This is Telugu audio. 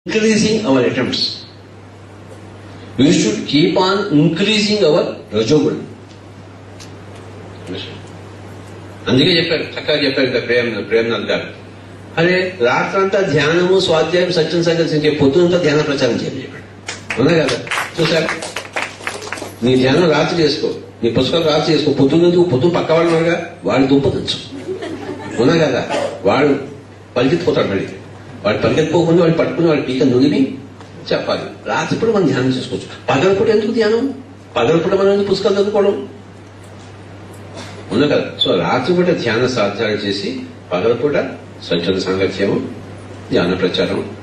increasing our attempts. We should keep on increasing our rajogul. అందుకే చెప్పారు చక్కగా చెప్పారు ఇక్కడ ప్రేమ్ ప్రేమనాథ్ గారు అరే రాత్రంతా ధ్యానము స్వాధ్యాయం సత్యం సంకల్పించే పొద్దునంతా ధ్యాన ప్రచారం చేయండి చెప్పాడు అవునా కదా చూసారు నీ ధ్యానం రాత్రి చేసుకో నీ పుస్తకాలు రాత్రి చేసుకో పొద్దున్న పొద్దున్న పక్క వాళ్ళు ఉన్నారుగా వాడు దుంపదచ్చు అవునా కదా వాడు పలికెత్తిపోతాడు మళ్ళీ వాడు పలికెత్తిపోకుండా వాడు పట్టుకుని వాడి పీక నులిమి చెప్పాలి రాత్రి పూట మనం ధ్యానం చేసుకోవచ్చు పగలపూట ఎందుకు ధ్యానం పగలపూట మనం ఎందుకు పుస్తకాలు చదువుకోవడం ఉంది కదా సో రాత్రిపూట ధ్యాన సాధ్యాలు చేసి పగలపూట స్వచ్ఛంద సాంగత్యము ధ్యాన ప్రచారం